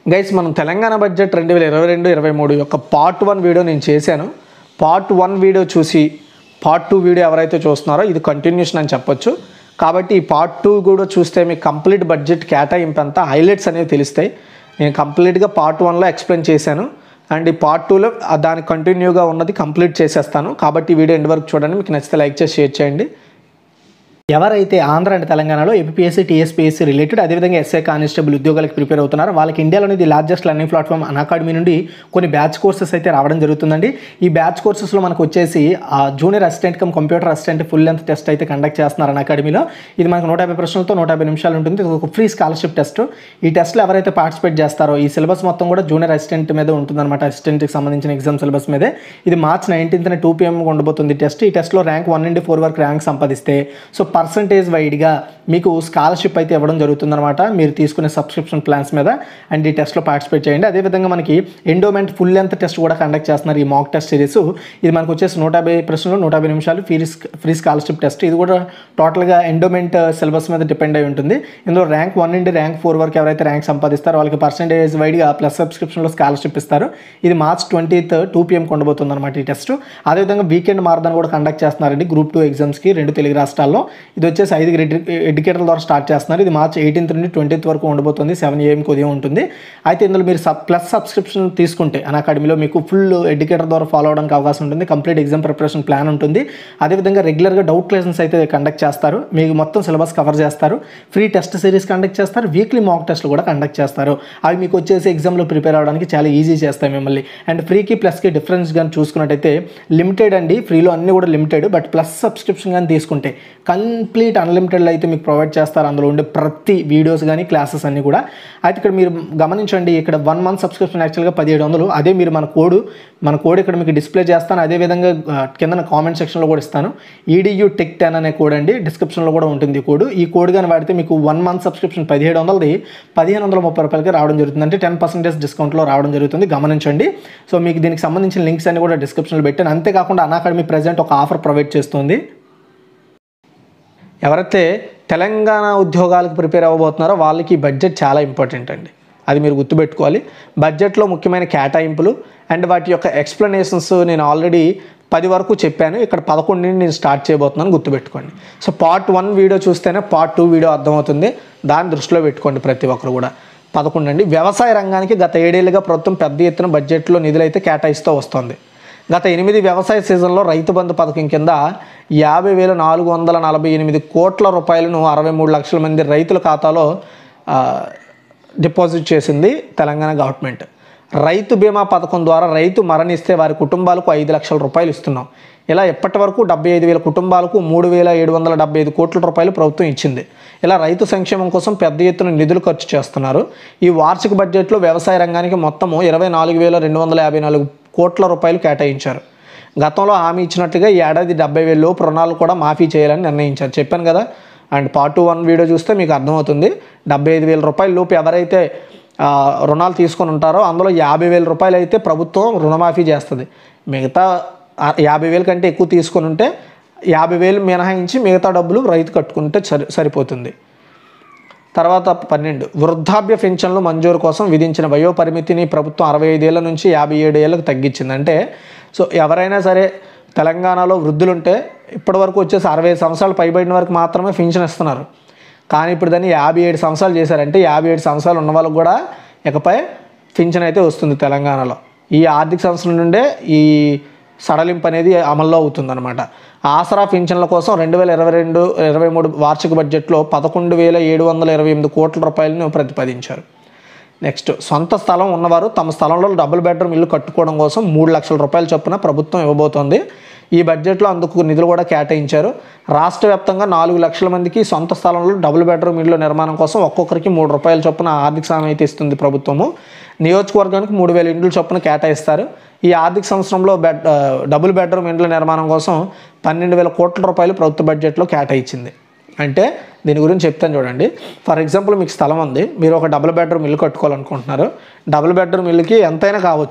guys మనం Telangana budget రెండు వేల ఇరవై రెండు ఇరవై మూడు యొక్క పార్ట్ వన్ వీడియో నేను చేశాను పార్ట్ వన్ వీడియో చూసి పార్ట్ టూ వీడియో ఎవరైతే చూస్తున్నారో ఇది కంటిన్యూషన్ అని చెప్పొచ్చు కాబట్టి ఈ పార్ట్ టూ కూడా చూస్తే మీకు కంప్లీట్ బడ్జెట్ కేటాయింపు అంతా హైలైట్స్ అనేవి తెలుస్తాయి నేను కంప్లీట్గా పార్ట్ వన్లో ఎక్స్ప్లెయిన్ చేశాను అండ్ ఈ పార్ట్ టూలో దానికి కంటిన్యూగా ఉన్నది కంప్లీట్ చేసేస్తాను కాబట్టి ఈ వీడియో ఎండ్ వరకు చూడండి మీకు నచ్చితే లైక్ చేసి షేర్ చేయండి ఎవరైతే ఆంధ్ర అండ్ తెలంగాణలో ఏపీఎస్సీ టీఎస్పీఎస్సీ రిలేటెడ్ అదేవిధంగా ఎస్ఐ కానిస్టేబుల్ ఉద్యోగాలకు ప్రిపేర్ అవుతున్నారో వాళ్ళకి ఇండియాలోని the largest learning platform Unacademy నుండి కొన్ని బ్యాచ్ కోర్సెస్ అయితే రావడం జరుగుతుందండి ఈ బ్యాచ్ కోర్సెస్లో మనకు వచ్చేసి ఆ junior assistant cum computer assistant full length test అయితే కండక్ట్ చేస్తున్నారు అన్ అకాడమీలో ఇది మనకు నూట యాభై ప్రశ్నలతో నూట యాభై నిమిషాలు ఉంటుంది ఇది ఒక ఫ్రీ స్కాలర్షిప్ టెస్ట్ ఈ టెస్ట్లో ఎవరైతే పార్టిసిపేట్ చేస్తారో ఈ సిలబస్ మొత్తం కూడా జూనియర్ అసిస్టెంట్ మీద ఉంటుందన్నమాట అసిస్టెంట్కి సంబంధించిన ఎగ్జామ్ సిలబస్ మీదే ఇది మార్చ్ నైన్టీన్త్న టూ పిఎం ఉండబోతుంది టెస్ట్ ఈ టెస్ట్లో ర్యాంక్ వన్ నుండి ఫోర్ వరకు ర్యాంక్ సంపాదిస్తే సో పర్సంటేజ్ వైడ్గా మీకు స్కాలర్షిప్ అయితే ఇవ్వడం జరుగుతుందన్నమాట మీరు తీసుకునే సబ్స్క్రిప్షన్ ప్లాన్స్ మీద అండ్ ఈ టెస్ట్లో పార్టిసిపేట్ చేయండి అదేవిధంగా మనకి ఎండోమెంట్ ఫుల్ లెంత్ టెస్ట్ కూడా కండక్ట్ చేస్తున్నారు ఈ మాక్ టెస్ట్ సిరీస్ ఇది మనకు వచ్చేసి నూట యాభై ప్రశ్నలు నూట యాభై నిమిషాలు ఫ్రీ ఫ్రీ స్కాలర్షిప్ టెస్ట్ ఇది కూడా టోటల్గా ఎండోమెంట్ సిలబస్ మీద డిపెండ్ అయి ఉంటుంది ఇందులో ర్యాంక్ వన్ నుండి ర్యాంక్ ఫోర్ వరకు ఎవరైతే ర్యాంక్ సంపాదిస్తారో వాళ్ళకి పర్సంటేజ్ వైడ్గా ప్లస్ సబ్స్క్రిప్షన్లో స్కాలర్షిప్ ఇస్తారు ఇది మార్చ్ ట్వంటీత్ టూ పిఎంకి ఉండబోతుంది అనమాట ఈ టెస్ట్ అదేవిధంగా వీకెండ్ మారదాన్ కూడా కండక్ట్ చేస్తున్నారండి గ్రూప్ టూ ఎగ్జామ్స్కి రెండు తెలుగు రాష్ట్రాల్లో ఇది వచ్చేసి ఐదుగురు ఎడ్యుకేటర్ల ద్వారా స్టార్ట్ చేస్తున్నారు ఇది మార్చ్ ఎయిటీన్త్ నుండి ట్వంటీత్ వరకు ఉండబోతుంది సెవెన్ ఏఎంకి ఉదయం ఉంటుంది అయితే ఇందులో మీరు సబ్ ప్లస్ సబ్స్క్రిప్షన్ తీసుకుంటే అన్ అకాడమీలో మీకు ఫుల్ ఎడ్యుకేటర్ ద్వారా ఫాలో అవడానికి అవకాశం ఉంటుంది కంప్లీట్ ఎగ్జామ్ ప్రిపరేషన్ ప్లాన్ ఉంటుంది అదేవిధంగా రెగ్యులర్గా డౌట్ లెసన్స్ అయితే కండక్ట్ చేస్తారు మీకు మొత్తం సిలబస్ కవర్ చేస్తారు ఫ్రీ టెస్ట్ సిరీస్ కండక్ట్ చేస్తారు వీక్లీ మాక్ టెస్ట్లు కూడా కండక్ట్ చేస్తారు అవి మీకు వచ్చేసి ఎగ్జామ్లో ప్రిపేర్ అవ్వడానికి చాలా ఈజీ చేస్తాయి మిమ్మల్ని అండ్ ఫ్రీకి ప్లస్కి డిఫరెన్స్ కానీ చూసుకున్నట్టయితే లిమిటెడ్ అండి ఫ్రీలో అన్నీ కూడా లిమిటెడ్ బట్ ప్లస్ సబ్స్క్రిప్షన్ కానీ తీసుకుంటే కంప్లీట్ అన్లిమిటెడ్లో అయితే మీకు ప్రొవైడ్ చేస్తారు అందులో ఉండే ప్రతి వీడియోస్ కానీ క్లాసెస్ అన్నీ కూడా అయితే ఇక్కడ మీరు గమనించండి ఇక్కడ వన్ మంత్ సబ్స్క్రిప్షన్ యాక్చువల్గా పదిహేడు వందలు అదే మీరు మన కోడ్ మన కోడ్ ఇక్కడ మీకు డిస్ప్లే చేస్తాను అదేవిధంగా ఆ, కింద కామెంట్ సెక్షన్లో కూడా ఇస్తాను ఈడియూ టెక్ టెన్ అనే కోడ్ అండి డిస్క్రిప్షన్లో కూడా ఉంటుంది ఈ కోడ్ ఈ కోడ్ కానీ వాడితే మీకు వన్ మంత్ సబ్స్క్రిప్షన్ పదిహేడు వందలది పదిహేను వందల ముప్పై రూపాయలకి రావడం జరుగుతుంది అంటే టెన్ పర్సెంటేజ్ డిస్కౌంట్లో రావడం జరుగుతుంది గమనించండి సో మీకు దీనికి సంబంధించిన లింక్స్ అన్ని కూడా డిస్క్రిప్షన్లో పెట్టాను అంతేకాకుండా అన్ అకాడమీ ప్రజెంట్ ఒక ఆఫర్ ప్రొవైడ్ చేస్తుంది ఎవరైతే తెలంగాణ ఉద్యోగాలకు ప్రిపేర్ అవ్వబోతున్నారో వాళ్ళకి ఈ బడ్జెట్ చాలా ఇంపార్టెంట్ అండి అది మీరు గుర్తుపెట్టుకోవాలి బడ్జెట్లో ముఖ్యమైన కేటాయింపులు అండ్ వాటి యొక్క ఎక్స్ప్లెనేషన్స్ నేను ఆల్రెడీ పది వరకు చెప్పాను ఇక్కడ పదకొండు నుండి నేను స్టార్ట్ చేయబోతున్నాను గుర్తుపెట్టుకోండి సో పార్ట్ వన్ వీడియో చూస్తేనే పార్ట్ టూ వీడియో అర్థమవుతుంది దాన్ని దృష్టిలో పెట్టుకోండి ప్రతి ఒక్కరు కూడా పదకొండు అండి వ్యవసాయ రంగానికి గత ఏడేళ్ళుగా ప్రభుత్వం పెద్ద ఎత్తున బడ్జెట్లో నిధులైతే కేటాయిస్తూ వస్తుంది గత ఎనిమిది వ్యవసాయ సీజన్లో రైతు బంధు పథకం కింద యాభై వేల నాలుగు వందల నలభై ఎనిమిది కోట్ల రూపాయలను అరవై మూడు లక్షల మంది రైతుల ఖాతాలో ఆ, డిపాజిట్ చేసింది తెలంగాణ గవర్నమెంట్ రైతు బీమా పథకం ద్వారా రైతు మరణిస్తే వారి కుటుంబాలకు ఐదు లక్షల రూపాయలు ఇస్తున్నాం ఇలా ఇప్పటి వరకు డెబ్బై ఐదు వేల కుటుంబాలకు మూడు వేల ఏడు వందల డెబ్బై ఐదు కోట్ల రూపాయలు ప్రభుత్వం ఇచ్చింది ఇలా రైతు సంక్షేమం కోసం పెద్ద ఎత్తున నిధులు ఖర్చు చేస్తున్నారు ఈ వార్షిక బడ్జెట్లో వ్యవసాయ రంగానికి మొత్తము ఇరవై నాలుగు వేల రెండు వందల యాభై నాలుగు కోట్ల రూపాయలు కేటాయించారు గతంలో హామీ ఇచ్చినట్టుగా ఈ ఏడాది డెబ్బై వేల లోపు రుణాలు కూడా మాఫీ చేయాలని నిర్ణయించారు చెప్పాను కదా and part two one video చూస్తే మీకు అర్థమవుతుంది డెబ్బై ఐదు వేల రూపాయల లోపు ఎవరైతే ఆ, రుణాలు తీసుకొని ఉంటారో అందులో యాభై వేల రూపాయలు అయితే ప్రభుత్వం రుణమాఫీ చేస్తుంది మిగతా ఆ యాభై వేల కంటే ఎక్కువ తీసుకొని ఉంటే యాభై వేలు మినహాయించి మిగతా డబ్బులు రైతు కట్టుకుంటే సరి సరిపోతుంది తర్వాత పన్నెండు వృద్ధాప్య పెన్షన్లు మంజూరు కోసం విధించిన వయో పరిమితిని ప్రభుత్వం అరవై ఐదేళ్ల నుంచి యాభై ఏడు ఏళ్ళకు తగ్గించింది అంటే సో ఎవరైనా సరే తెలంగాణలో వృద్ధులుంటే ఇప్పటివరకు వచ్చేసి అరవై ఐదు సంవత్సరాలు పైబడిన వరకు మాత్రమే పెన్షన్ ఇస్తున్నారు కానీ ఇప్పుడు దాన్ని యాభై ఏడు సంవత్సరాలు చేశారంటే యాభై ఏడు సంవత్సరాలు ఉన్న వాళ్ళకు కూడా ఇకపై పింఛన్ అయితే వస్తుంది తెలంగాణలో ఈ ఆర్థిక సంవత్సరం నుండే ఈ సడలింపు అనేది అమల్లో అవుతుందన్నమాట ఆసరా పింఛన్ల కోసం రెండు వేల ఇరవై రెండు ఇరవై మూడు వార్షిక బడ్జెట్లో పదకొండు వేల ఏడు వందల ఇరవై ఎనిమిది కోట్ల రూపాయలను ప్రతిపాదించారు నెక్స్ట్ సొంత స్థలం ఉన్నవారు తమ స్థలంలో డబుల్ బెడ్రూమ్ ఇల్లు కట్టుకోవడం కోసం మూడు లక్షల రూపాయల చొప్పున ప్రభుత్వం ఇవ్వబోతోంది ఈ బడ్జెట్లో అందుకు నిధులు కూడా కేటాయించారు రాష్ట్ర వ్యాప్తంగా నాలుగు లక్షల మందికి సొంత స్థలంలో డబుల్ బెడ్రూమ్ ఇల్లు నిర్మాణం కోసం ఒక్కొక్కరికి మూడు రూపాయల చొప్పున ఆర్థిక సాయం అయితే ఇస్తుంది ప్రభుత్వము నియోజకవర్గానికి మూడు వేల ఇండ్ల చొప్పున కేటాయిస్తారు ఈ ఆర్థిక సంవత్సరంలో బెడ్ ఆ, డబుల్ బెడ్రూమ్ ఇండ్ల నిర్మాణం కోసం పన్నెండు వేల కోట్ల రూపాయలు ప్రభుత్వ బడ్జెట్లో కేటాయించింది అంటే దీని గురించి చెప్తాను చూడండి ఫర్ ఎగ్జాంపుల్ మీకు స్థలం ఉంది మీరు ఒక డబుల్ బెడ్రూమ్ ఇల్లు కట్టుకోవాలనుకుంటున్నారు డబుల్ బెడ్రూమ్ ఇల్లుకి ఎంతైనా కావచ్చు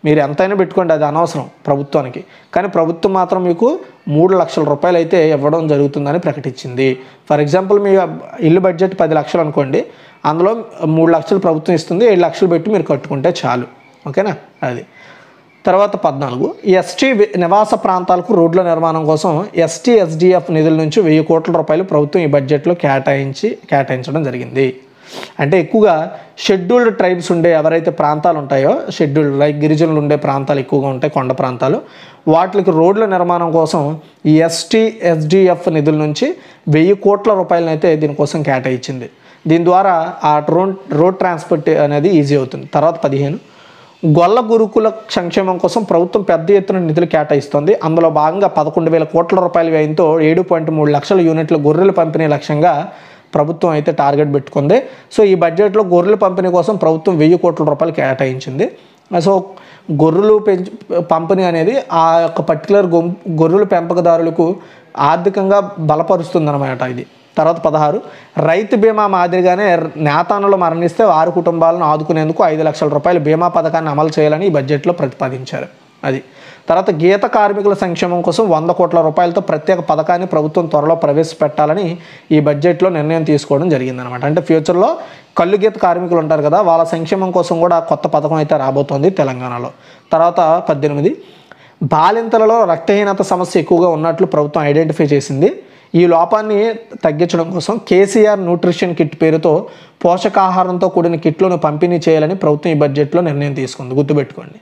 మీరు ఎంతైనా పెట్టుకోండి అది అనవసరం ప్రభుత్వానికి కానీ ప్రభుత్వం మాత్రం మీకు మూడు లక్షల రూపాయలు అయితే ఇవ్వడం జరుగుతుందని ప్రకటించింది ఫర్ ఎగ్జాంపుల్ మీ ఇల్లు బడ్జెట్ పది లక్షలు అనుకోండి అందులో మూడు లక్షలు ప్రభుత్వం ఇస్తుంది ఏడు లక్షలు పెట్టి మీరు కట్టుకుంటే చాలు ఓకేనా అది తర్వాత పద్నాలుగు ఎస్టీ నివాస ప్రాంతాలకు రోడ్ల నిర్మాణం కోసం ఎస్టీ ఎస్డిఎఫ్ నిధుల నుంచి వెయ్యి కోట్ల రూపాయలు ప్రభుత్వం ఈ బడ్జెట్లో కేటాయించి కేటాయించడం జరిగింది అంటే ఎక్కువగా షెడ్యూల్డ్ ట్రైబ్స్ ఉండే ఎవరైతే ప్రాంతాలు ఉంటాయో షెడ్యూల్డ్ లైక్ గిరిజనులు ఉండే ప్రాంతాలు ఎక్కువగా ఉంటాయి కొండ ప్రాంతాలు వాటికి రోడ్ల నిర్మాణం కోసం ఈ ఎస్టీ ఎస్డిఎఫ్ నిధుల నుంచి వెయ్యి కోట్ల రూపాయలనైతే దీనికోసం కేటాయించింది దీని ద్వారా ఆ రోడ్ రోడ్ ట్రాన్స్పోర్ట్ అనేది ఈజీ అవుతుంది తర్వాత పదిహేను గొల్ల గురుకుల సంక్షేమం కోసం ప్రభుత్వం పెద్ద ఎత్తున నిధులు కేటాయిస్తోంది అందులో భాగంగా పదకొండు వేల కోట్ల రూపాయల వ్యయంతో ఏడు పాయింట్ మూడు లక్షల యూనిట్ల గొర్రెల పంపిణీ లక్ష్యంగా ప్రభుత్వం అయితే టార్గెట్ పెట్టుకుంది సో ఈ బడ్జెట్లో గొర్రెల పంపిణీ కోసం ప్రభుత్వం వెయ్యి కోట్ల రూపాయలు కేటాయించింది సో గొర్రెలు పెంచు పంపిణీ అనేది ఆ యొక్క పర్టికులర్ గొం గొర్రెల పెంపకదారులకు ఆర్థికంగా బలపరుస్తుందన్నమాట ఇది తర్వాత పదహారు రైతు బీమా మాదిరిగానే నేతానులు మరణిస్తే వారి కుటుంబాలను ఆదుకునేందుకు ఐదు లక్షల రూపాయల బీమా పథకాన్ని అమలు చేయాలని ఈ బడ్జెట్లో ప్రతిపాదించారు అది తర్వాత గీత కార్మికుల సంక్షేమం కోసం వంద కోట్ల రూపాయలతో ప్రత్యేక పథకాన్ని ప్రభుత్వం త్వరలో ప్రవేశపెట్టాలని ఈ బడ్జెట్లో నిర్ణయం తీసుకోవడం జరిగిందనమాట అంటే ఫ్యూచర్లో కళ్ళు గీత కార్మికులు ఉంటారు కదా వాళ్ళ సంక్షేమం కోసం కూడా కొత్త పథకం అయితే రాబోతోంది తెలంగాణలో తర్వాత పద్దెనిమిది బాలింతలలో రక్తహీనత సమస్య ఎక్కువగా ఉన్నట్లు ప్రభుత్వం ఐడెంటిఫై చేసింది ఈ లోపాన్ని తగ్గించడం కోసం కేసీఆర్ న్యూట్రిషన్ కిట్ పేరుతో పోషకాహారంతో కూడిన కిట్లను పంపిణీ చేయాలని ప్రభుత్వం ఈ బడ్జెట్లో నిర్ణయం తీసుకుంది గుర్తుపెట్టుకోండి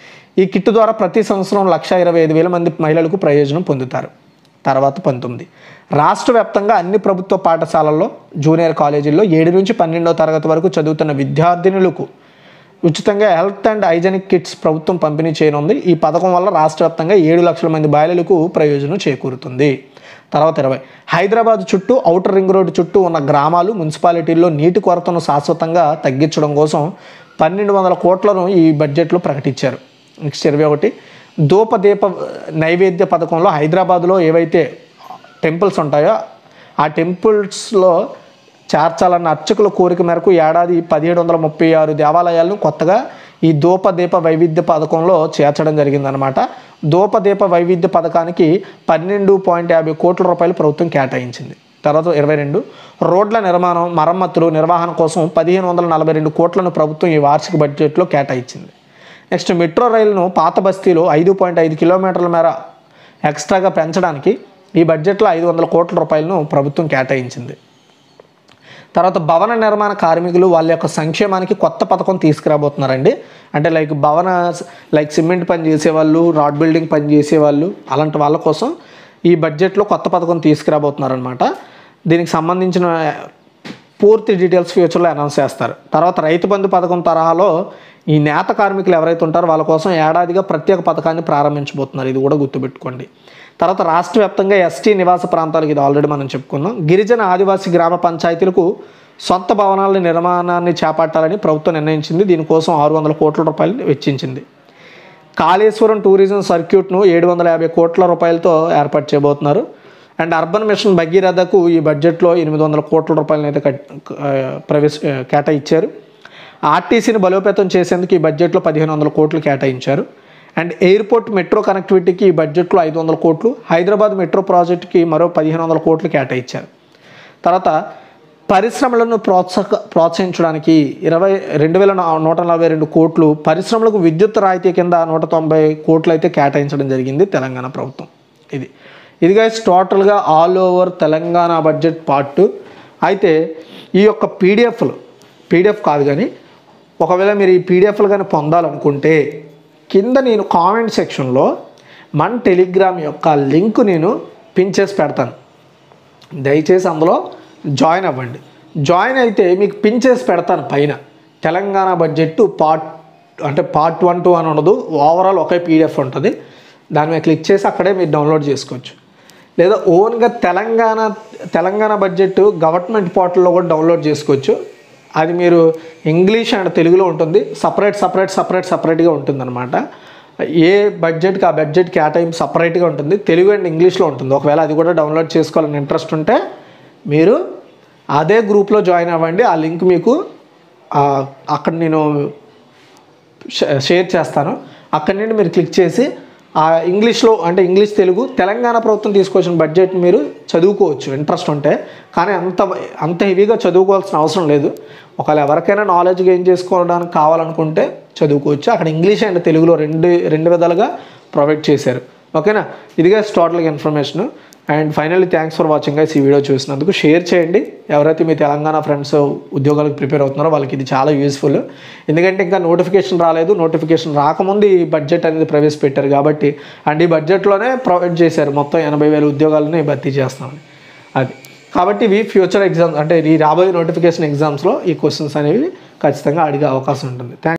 ఈ కిట్ ద్వారా ప్రతి సంవత్సరం లక్ష ఇరవై ఐదు వేల మంది మహిళలకు ప్రయోజనం పొందుతారు తర్వాత పంతొమ్మిది రాష్ట్ర వ్యాప్తంగా అన్ని ప్రభుత్వ పాఠశాలల్లో జూనియర్ కాలేజీల్లో ఏడు నుంచి పన్నెండవ తరగతి వరకు చదువుతున్న విద్యార్థినులకు ఉచితంగా హెల్త్ అండ్ హైజెనిక్ కిట్స్ ప్రభుత్వం పంపిణీ చేయనుంది ఈ పథకం వల్ల రాష్ట్ర వ్యాప్తంగా ఏడు లక్షల మంది బాలికలకు ప్రయోజనం చేకూరుతుంది తర్వాత ఇరవై హైదరాబాద్ చుట్టూ ఔటర్ రింగ్ రోడ్డు చుట్టూ ఉన్న గ్రామాలు మున్సిపాలిటీల్లో నీటి కొరతను శాశ్వతంగా తగ్గించడం కోసం పన్నెండు వందల కోట్లను ఈ బడ్జెట్లో ప్రకటించారు నెక్స్ట్ ఇరవై ఒకటి ధూపదీప నైవేద్య పథకంలో హైదరాబాద్లో ఏవైతే టెంపుల్స్ ఉంటాయో ఆ టెంపుల్స్లో చేర్చాలన్న అర్చకుల కోరిక మేరకు ఏడాది పదిహేడు వందల ముప్పై ఆరు దేవాలయాలను కొత్తగా ఈ ధూపదీప వైవిధ్య పథకంలో చేర్చడం జరిగిందనమాట ధూపదీప వైవిధ్య పథకానికి పన్నెండు పాయింట్ యాభై కోట్ల రూపాయలు ప్రభుత్వం కేటాయించింది తర్వాత ఇరవై రెండు రోడ్ల నిర్మాణం మరమ్మతులు నిర్వహణ కోసం పదిహేను వందల నలభై రెండు కోట్లను ప్రభుత్వం ఈ వార్షిక బడ్జెట్లో కేటాయించింది నెక్స్ట్ మెట్రో రైలును పాత బస్తీలో ఐదు పాయింట్ ఐదు కిలోమీటర్ల మేర ఎక్స్ట్రాగా పెంచడానికి ఈ బడ్జెట్లో ఐదు వందల కోట్ల రూపాయలను ప్రభుత్వం కేటాయించింది తర్వాత భవన నిర్మాణ కార్మికులు వాళ్ళ యొక్క సంక్షేమానికి కొత్త పథకం తీసుకురాబోతున్నారండి అంటే లైక్ భవన లైక్ సిమెంట్ పని చేసేవాళ్ళు రాడ్ బిల్డింగ్ పని చేసేవాళ్ళు అలాంటి వాళ్ళ కోసం ఈ బడ్జెట్లో కొత్త పథకం తీసుకురాబోతున్నారనమాట దీనికి సంబంధించిన పూర్తి డీటెయిల్స్ ఫ్యూచర్లో అనౌన్స్ చేస్తారు తర్వాత రైతు బంధు పథకం తరహాలో ఈ నేత కార్మికులు ఎవరైతే ఉంటారో వాళ్ళ కోసం ఏడాదిగా ప్రత్యేక పథకాన్ని ప్రారంభించబోతున్నారు ఇది కూడా గుర్తుపెట్టుకోండి తర్వాత రాష్ట్ర వ్యాప్తంగా ఎస్టీ నివాస ప్రాంతాలకు ఇది ఆల్రెడీ మనం చెప్పుకున్నాం గిరిజన ఆదివాసీ గ్రామ పంచాయతీలకు సొంత భవనాల నిర్మాణాన్ని చేపట్టాలని ప్రభుత్వం నిర్ణయించింది దీనికోసం ఆరు వందల కోట్ల రూపాయలు వెచ్చించింది కాళేశ్వరం టూరిజం సర్క్యూట్ను ఏడు వందల యాభై కోట్ల రూపాయలతో ఏర్పాటు చేయబోతున్నారు అండ్ అర్బన్ మిషన్ భగీరథకు ఈ బడ్జెట్లో ఎనిమిది వందల కోట్ల రూపాయలను అయితే కట్ ఆ, ప్రవేశ ఆ, కేటాయించారు ఆర్టీసీని బలోపేతం చేసేందుకు ఈ బడ్జెట్లో పదిహేను వందల కోట్లు కేటాయించారు అండ్ ఎయిర్పోర్ట్ మెట్రో కనెక్టివిటీకి ఈ బడ్జెట్లో ఐదు వందల కోట్లు హైదరాబాద్ మెట్రో ప్రాజెక్టుకి మరో పదిహేను వందల కోట్లు కేటాయించారు తర్వాత పరిశ్రమలను ప్రోత్సాహ ప్రోత్సహించడానికి ఇరవై రెండు వేల నా- నూట నలభై రెండు కోట్లు పరిశ్రమలకు విద్యుత్ రాయితీ కింద నూట తొంభై కోట్లు అయితే కేటాయించడం జరిగింది తెలంగాణ ప్రభుత్వం ఇది ఇది గైస్ టోటల్గా all over Telangana budget part అయితే ఈ యొక్క పీడిఎఫ్లు పీడిఎఫ్ కాదు కానీ ఒకవేళ మీరు ఈ పీడిఎఫ్లు కానీ పొందాలనుకుంటే కింద నేను కామెంట్ సెక్షన్లో మన టెలిగ్రామ్ యొక్క లింక్ నేను పిన్ చేసి పెడతాను దయచేసి అందులో జాయిన్ అవ్వండి జాయిన్ అయితే మీకు పిన్ చేసి పెడతాను పైన తెలంగాణ బడ్జెట్ పార్ట్ అంటే పార్ట్ వన్ టూ అని ఉండదు ఓవరాల్ ఒకే పీడిఎఫ్ ఉంటుంది దాని మీద క్లిక్ చేసి అక్కడే మీరు డౌన్లోడ్ చేసుకోవచ్చు లేదా ఓన్గా తెలంగాణ తెలంగాణ బడ్జెట్ గవర్నమెంట్ పోర్టల్లో కూడా డౌన్లోడ్ చేసుకోవచ్చు అది మీరు ఇంగ్లీష్ అండ్ తెలుగులో ఉంటుంది సపరేట్ సపరేట్ సపరేట్ సపరేట్గా ఉంటుందన్నమాట ఏ బడ్జెట్కి ఆ బడ్జెట్ కేటాయింపు సపరేట్గా ఉంటుంది తెలుగు అండ్ ఇంగ్లీష్లో ఉంటుంది ఒకవేళ అది కూడా డౌన్లోడ్ చేసుకోవాలని ఇంట్రెస్ట్ ఉంటే మీరు అదే గ్రూప్లో జాయిన్ అవ్వండి ఆ లింక్ మీకు ఆ, అక్కడ నేను షే- షేర్ చేస్తాను అక్కడి నుండి మీరు క్లిక్ చేసి ఆ ఇంగ్లీష్లో అంటే ఇంగ్లీష్ తెలుగు తెలంగాణ ప్రభుత్వం తీసుకొచ్చిన బడ్జెట్ మీరు చదువుకోవచ్చు ఇంట్రెస్ట్ ఉంటే కానీ అంత అంత హెవీగా చదువుకోవాల్సిన అవసరం లేదు ఒకవేళ ఎవరికైనా నాలెడ్జ్ గెయిన్ చేసుకోవడానికి కావాలనుకుంటే చదువుకోవచ్చు అక్కడ ఇంగ్లీష్ అండ్ తెలుగులో రెండు రెండు విధాలుగా ప్రొవైడ్ చేశారు ఓకేనా ఇదిగా టోటల్గా information and finally thanks for watching guys ఈ వీడియో చూసినందుకు షేర్ చేయండి ఎవరైతే మీ తెలంగాణ ఫ్రెండ్స్ ఉద్యోగాలకు ప్రిపేర్ అవుతున్నారో వాళ్ళకి ఇది చాలా యూస్ఫుల్ ఎందుకంటే ఇంకా నోటిఫికేషన్ రాలేదు నోటిఫికేషన్ రాకముందు ఈ బడ్జెట్ అనేది ప్రవేశపెట్టారు కాబట్టి అండ్ ఈ బడ్జెట్లోనే ప్రొవైడ్ చేశారు మొత్తం ఎనభై వేల ఉద్యోగాలని భర్తీ చేస్తామని అది కాబట్టి ఇవి ఫ్యూచర్ ఎగ్జామ్స్ అంటే ఈ రాబోయే నోటిఫికేషన్ ఎగ్జామ్స్లో ఈ క్వశ్చన్స్ అనేవి ఖచ్చితంగా అడిగే అవకాశం ఉంటుంది థ్యాంక్